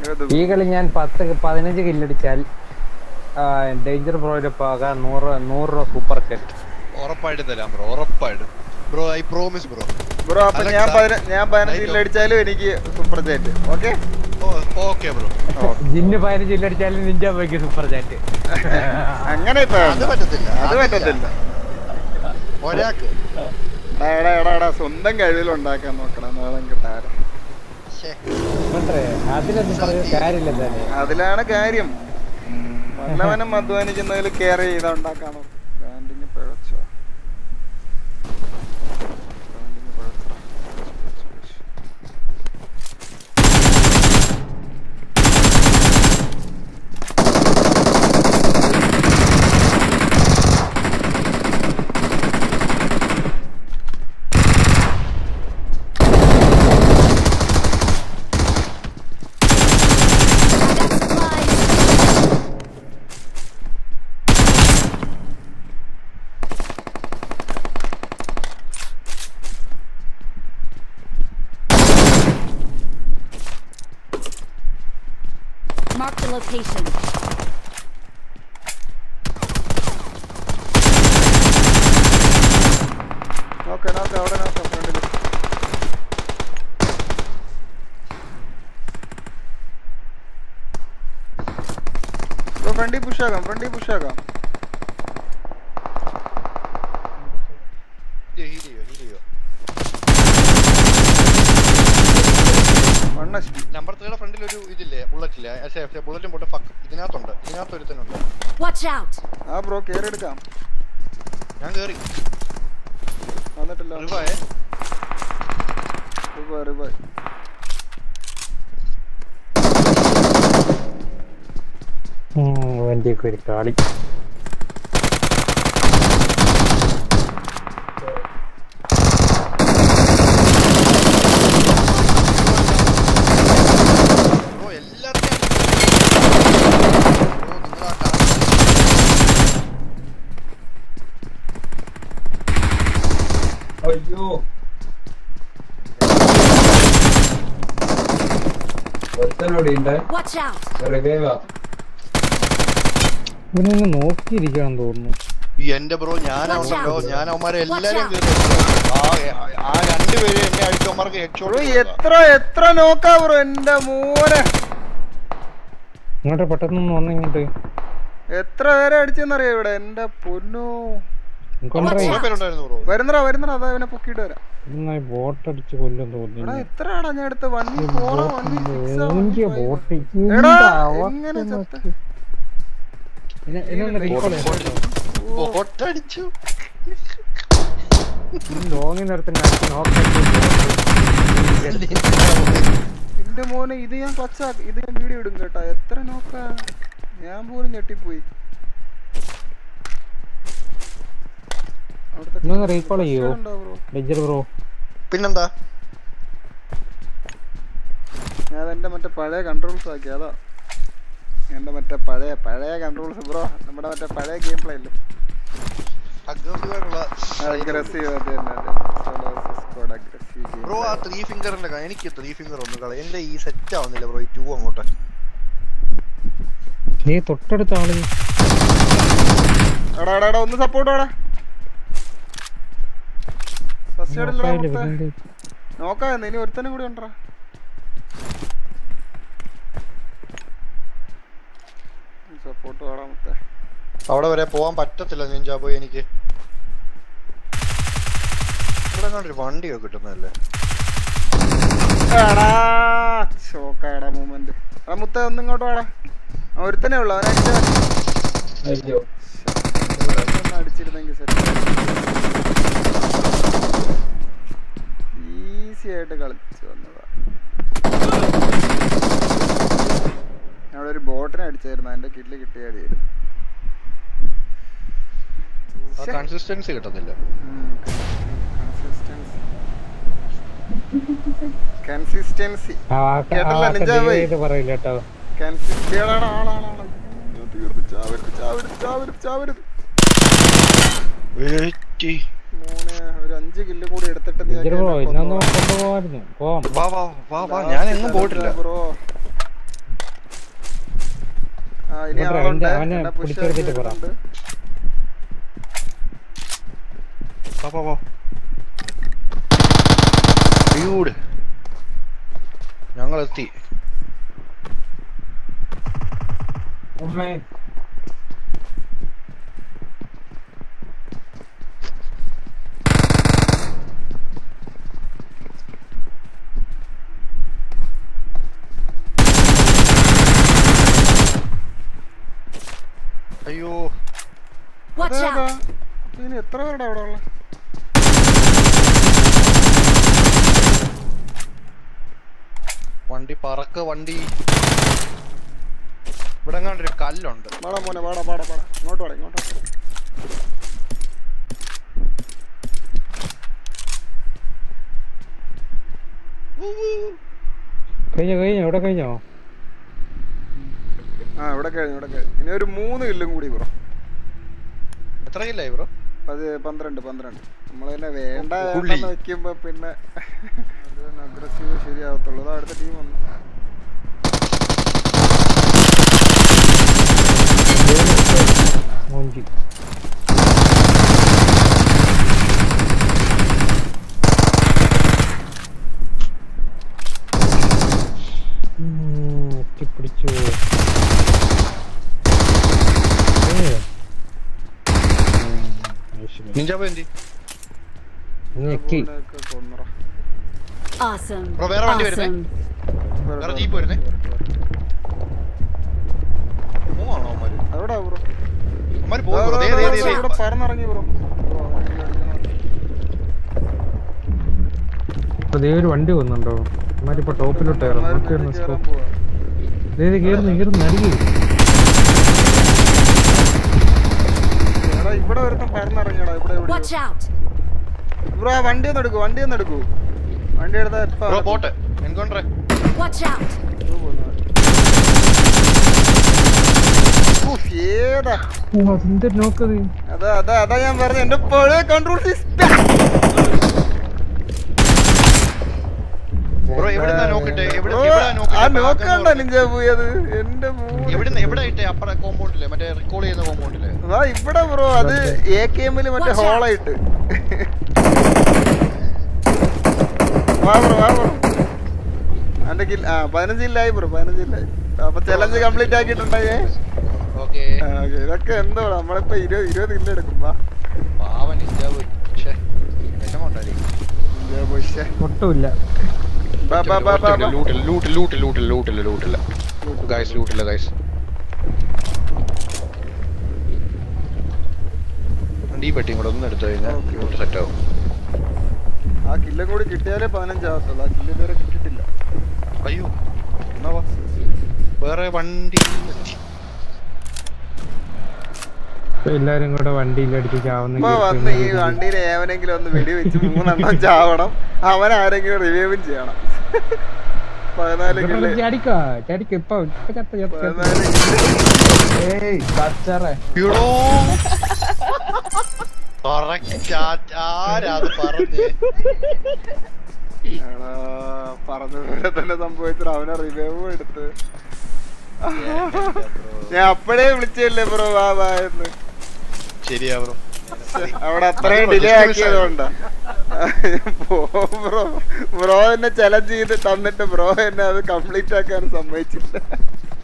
ഏത് ഈ കളി ഞാൻ പത്ത് പതിനഞ്ച് കില്ലടിച്ചാൽ ഡേഞ്ചർ പ്രോയുടെ പക നൂറ് നൂറ് രൂപ സൂപ്പർ സെറ്റ് ഉറപ്പായിട്ടും തരാം ബ്രോ ഉറപ്പായിട്ടും bro I promise bro bro അപ്പൊ ഞാൻ പതിന- ഞാൻ പതിനഞ്ച് Light കിലോ അടിച്ചാലും എനിക്ക് super chat okay okay bro ജിന്ന് പതിനഞ്ച് കില്ലടിച്ചാലും നിഞ്ച പോയിക്ക് സൂപ്പർ ചാറ്റ് അങ്ങനെ ഇപ്പൊ അത് പറ്റത്തില്ല അത് പറ്റത്തില്ല ഒരാൾക്ക് എടാ, എടാ എടാ എടാ സ്വന്തം കഴിവിൽ ഉണ്ടാക്കാൻ നോക്കണം നാളെ താരം അതിലൊന്നും പറഞ്ഞ കാര്യമില്ല എന്തായാലും അതിലാണ് കാര്യം വല്ലവനും അധ്വാനിക്കുന്നതിൽ കെയർ ചെയ്താ ഉണ്ടാക്കാണോ ബ്രാൻഡിങ് പിഴച്ചോ ബ്രാൻഡിങ് പിഴച്ചോ. പിഴച്ച്, പിഴച്ച്. Mark the location. നോക്ക് നോക്ക് അവിടെ നോക്ക് ഫ്രണ്ടിൽ ഫ്രണ്ടിൽ പുഷാക്കാം ഫ്രണ്ടിൽ പുഷാക്കാം ഹീൽ ചെയ്യോ ഹീൽ ചെയ്യോ വൺ എച്ച് പി നമ്പർ ത്രീയുടെ ഫ്രണ്ടിൽ ഒരു ഇതില്ലേ ബുള്ളറ്റ് ഇല്ലേ പക്ഷേ ബുള്ളറ്റും പോട്ടെ ഫക്ക് ഇതിനകത്തുണ്ട് ഇതിനകത്ത് ഒരുത്തനുണ്ട് Watch out! ആ ബ്രോ കയറി എടുക്കാം ഞാൻ കേറി വന്നിട്ടില്ല റിവായേ റിബായ് റിബായ് വണ്ടിയൊക്കെ ഒരു കളി ബ്രോ എല്ലാത്തിനും ബ്രോ നിങ്ങളാ കാണുന്നത് അയ്യോ ഒരുത്തനോടെ ഉണ്ട് Watch out! റിവൈവാ ഇവനൊന്ന് നോക്കിയിരിക്കണം തോന്നുന്നു ഈ എന്റെ ബ്രോ ഞാനാണല്ലോ Watch out. ഞാൻ അവന്മാരെ Watch എല്ലാരും out. കേറി ആ ആ രണ്ടുപേരും എന്നെ അടിച്ചവന്മാർക്ക് ബ്രോ ഹെഡ്ഷോട്ട് എത്ര എത്ര നോക്കാ ബ്രോ എന്റെ മോനെ ഇങ്ങോട്ട് പെട്ടെന്ന് വന്ന് ഇങ്ങോട്ട് എത്ര പേരെ അടിച്ചെന്നറിയാം ഇവിടെ എന്റെ പൊന്നോ കൊണ്ടുപോയി Watch out. പേരുണ്ടായിരുന്നു ബ്രോ വരുന്നടാ വരുന്നടാ അതാ ഇവനെ പൊക്കിയിട്ട് വരാം നന്നായി ബോട്ട് അടിച്ച് കൊല്ലും എടാ തോന്നുന്നു എത്ര ആടാ ഞാൻ എടുത്ത വൺ വി ഫോറോ വൺ വി സിക്സോ എനിക്ക് ബോട്ട് എടാ എങ്ങനെ ചത്ത ബോട്ടടിച്ചു ലോങ്ങിൽ നിർത്തുന്ന എന്റെ മോനെ ഇത് ഞാൻ ക്ലച്ചാക്കി ഇത് ഞാൻ വീഡിയോ ഇടും കേട്ടാ എത്ര നോക്കാ ഞാൻ പോലും ഞെട്ടിപ്പോയി അവിടുത്തെ ഇന്ന് ഒന്ന് recall ചെയ്യോ? ഉണ്ടോ ബ്രോ ഡേഞ്ചർ ബ്രോ പിന്നെന്താ ഞാൻ എന്റെ മറ്റേ പഴയ കൺട്രോൾസ് ആക്കി അതാ എന്റെ മറ്റേ പഴയ പഴയ കൺട്രോൾസ് ബ്രോ നമ്മുടെ മറ്റേ പഴയ ഗെയിം പ്ലേ ഇല്ലേ അഗ്രസീവ് ആയിട്ടുള്ള അഗ്രസീവ് അത് തന്നെ സ്ക്വാഡ് അഗ്രസീവ് ബ്രോ ആ ത്രീ ഫിംഗറിന്റെ എനിക്ക് ത്രീ ഫിംഗർ ഒന്ന് കള എന്റെ ഈ സെറ്റ് ആവുന്നില്ല ബ്രോ ഈ ടൂ അങ്ങോട്ട് നീ തൊട്ടടുത്ത ആള് എടാ എടാ എടാ ഒന്ന് സപ്പോർട്ട് വേടാ സസ്യടില്ലടാ നോക്കാനില്ല, മൊത്തം പിന്നെന്ത്? നോക്കാം ഇനി ഒരുത്തനും കൂടി ഉണ്ടടാ സപ്പോർട്ട് വേടാ മൊത്തേ അവിടെ വരെ പോവാൻ പറ്റത്തില്ല നിഞ്ചാ പോയി എനിക്ക് ഇവിടെ കണ്ടൊരു വണ്ടിയൊക്കെ കിട്ടുന്നതല്ലേ എടാ ഷോക്കാടാ മൂമെന്റ് എടാ മുത്ത ഒന്ന് ഇങ്ങോട്ട് വാടാ അവൻ ഒരുത്തനേ ഉള്ളു അവനെ അടിച്ചാ മതി. അയ്യോ ഒന്ന് അടിച്ചിരുന്നെങ്കിൽ സെറ്റ് ഈസി ആയിട്ട് കളിച്ചു വന്നതാ ഞാൻ അവിടെ ഒരു ബോട്ടിനെ അടിച്ചായിരുന്നു അതിന്റെ കില്ല് കിട്ടിയ അടിയായിരുന്നു ആ കൺസിസ്റ്റൻസി കിട്ടുന്നില്ല കൺസിസ്റ്റൻസി ആ വാക്ക് ആ കേട്ടല്ലോ, വാക്ക് നിഞ്ചാ പോയി. ദയവായിട്ട് പറയില്ല കേട്ടോ കൺസിസ്റ്റൻസി ആളാണ് തീർന്നു ചാവരുത് ചാവരുത് ചാവരുത് ചാവരുത് മോനെ ഒരു അഞ്ച് കില്ല് കൂടി എടുത്തിട്ട് നീ ഡേഞ്ചർ ബ്രോ ഒക്കെ എന്നെ ഇന്നൊന്നും കൊന്നോളാം. കൊണ്ടുപോകാമായിരുന്നു പോവാം വാ വാ വാ വാ ഞാൻ എങ്ങും പോയിട്ടില്ല ബ്രോ ഇനി ഇവിടെ ആളുണ്ട് അവന്റെ- അവനെ എന്നെ push പിടിച്ചെടുത്തിട്ട് ആക്കി പറ. വരുന്നുണ്ട്. പോ പോ പോ ഡ്യൂഡ് ഞങ്ങൾ എത്തി ഉമ്മേ അയ്യോ Watch അതെ, അതെ. out! അപ്പൊ ഇനി എത്ര പേരുടെ അവിടെ ഉള്ള വണ്ടി പറക്ക് വണ്ടി ഇവിടെ എങ്ങാണ്ടൊരു കല്ലുണ്ട് വാടാ മോനെ വാടാ വാടാ വാടാ ഇങ്ങോട്ട് വാടാ ഇങ്ങോട്ട് വാടാ. കഴിഞ്ഞോ കഴിഞ്ഞോ ഇവിടെ കഴിഞ്ഞോ ആ ഇവിടെ കഴിഞ്ഞു ഇവിടെ കഴിഞ്ഞു ഇനി ഒരു മൂന്ന് കില്ലും കൂടി ബ്രോ എത്ര കില്ലായി ബ്രോ അത് പന്ത്രണ്ട് പന്ത്രണ്ട് നമ്മൾ തന്നെ വേണ്ട പുള്ളി. വേണ്ടെന്ന് വെക്കുമ്പോ പിന്നെ അത് തന്നെ അഗ്രസീവ് ശരിയാവത്തുള്ളൂ അതാ അടുത്ത ടീം വന്നു മോഞ്ചി ഉം, ഒട്ടിപ്പിടിച്ചു ഏ. ഉം, അത് ശരി. നിഞ്ചാബോ എന്തി ഞെക്കി അവനെയൊക്കെ കൊന്നടാ. Awesome. Bro, വേറെ വണ്ടി വരുന്നേ? Awesome. വേറെ വേറെ ജീപ്പ് വരുന്നേ? പോവാണോ അവന്മാര് എവിടാ ബ്രോ അവന്മാര് പോകും ബ്രോ ദേ ദേ ദേ ദേ ഇവിടെ പറന്നിറങ്ങി ബ്രോ ബ്രോ വണ്ടി അടിക്കണം ഇപ്പൊ ദേ ഒരു വണ്ടി വന്നുണ്ടോ അമ്മാരിപ്പോ ടോപ്പിലോട്ട് കയറും അവന്മാര് നോക്കി മുന്നിൽ കേറാൻ സ്കോപ്പ് പോവാ. ദേ കയറുന്നു കയറുന്നു അടിക്ക് എടാ ഇവിടെ ഒരുത്തൻ പറന്നിറങ്ങിയടാ ഇവിടെ ഇവിടെ Watch out! ബ്രോ ആ വണ്ടി ഒന്ന് എടുക്കൂ വണ്ടി ഒന്ന് എടുക്കൂ വണ്ടി എടുത്താ ഇപ്പൊ bro bot encounter Watch out! ഇത് പോകുന്നു. ഉഫ്, ഏതാ ഓ അതെന്ത് നോക്കത് അതാ അതാ അതാ ഞാൻ പറഞ്ഞു എന്റെ പഴയ കൺട്രോൾ സിസ്റ്റം ബ്രോ എവിടുന്നാ നോക്കിട്ടെ എവിടെ ബ്രോ, എവിടാ ആ നോക്കിട്ടെ നോക്കണ്ട നിഞ്ച പോയത് എന്റെ എവിടുന്ന് എവിടെ ഇട്ടെ അപ്പുറ കോമ്പൗണ്ടില് മറ്റേ റിക്കോൾ ചെയ്യുന്ന കോമ്പൗണ്ടില് ആ ഇവിടെ ബ്രോ അത് എ കെ എമ്മില് മറ്റേ Watch out. ഹോളായിട്ട് വാ ബ്രോ വാ ബ്രോ എന്റെ കിൽ ആ പതിനഞ്ചില്ലായി ബ്രോ പതിനഞ്ചില്ലായി അപ്പൊ ചലഞ്ച് കംപ്ലീറ്റ് ആക്കിയിട്ടുണ്ടായേ ഓക്കെ ആ, okay. ഇതൊക്കെ എന്തോ നമ്മളിപ്പോ ഇരുപത് ഇരുപത് കില്ല് എടുക്കും വാ പാവൻ നിഞ്ചാബ് ഛേ വിഷമം ഉണ്ടായിരിക്കും നിഞ്ച പോയി, ശ്ശെ. ഒട്ടുമില്ല ബാ ബാ ബാ ബാ ബാ. ലൂട്ടില്ല ലൂട്ടില്ല ലൂട്ടില്ല ലൂട്ടില്ല ലൂട്ടില്ല ഗൈസ് ലൂട്ടില്ല ഗൈസ് ഈ പെട്ടിയും കൂടെ ഒന്ന് എടുത്തു കഴിഞ്ഞാൽ Okay. ലൂട്ട് സെറ്റ് ആവും ആ കില്ലും കൂടി കിട്ടിയാലേ പതിനഞ്ചാകത്തുള്ളൂ ആ കില്ല് ഇതുവരെ കിട്ടിയിട്ടില്ല അയ്യോ എന്നാ വാ വേറെ വണ്ടി ഇപ്പൊ എല്ലാരും കൂടെ വണ്ടിയിൽ അടിച്ച് ചാവുന്ന ഇപ്പൊ വന്ന് ഈ വണ്ടിയിൽ ഏവനെങ്കിലും ഒന്ന് വെടിവെച്ച് മൂന്നെണ്ണം ചാവണം അവൻ ആരെങ്കിലും റിവൈവും ചെയ്യണം പതിനാല് കില്ല് ചാടിക്കോ ചാടിക്കോ ഇപ്പൊ ഇപ്പൊ ചത്ത ചത്ത ചത്ത. പതിനാല് കില്ല് ഏയ് കച്ചറേ എടോ Correct. ആ- ആരാ അത് പറഞ്ഞേ എടാ, പറഞ്ഞതുപോലെ തന്നെ സംഭവിച്ചത് അവനെ റിവൈവും എടുത്ത് ഞാൻ അപ്പഴേ വിളിച്ചല്ലേ ബ്രോ വാ വാ എന്ന് ശരിയാ ബ്രോ അവിടെ അത്രയും അത് ഡിലേ just ആക്കിയത് കൊണ്ടാ പോ ബ്രോ ബ്രോ എന്നെ ചലഞ്ച് ചെയ്ത് തന്നിട്ട് ബ്രോ എന്നെ അത് കംപ്ലീറ്റ് ആക്കാൻ സമ്മതിച്ചില്ല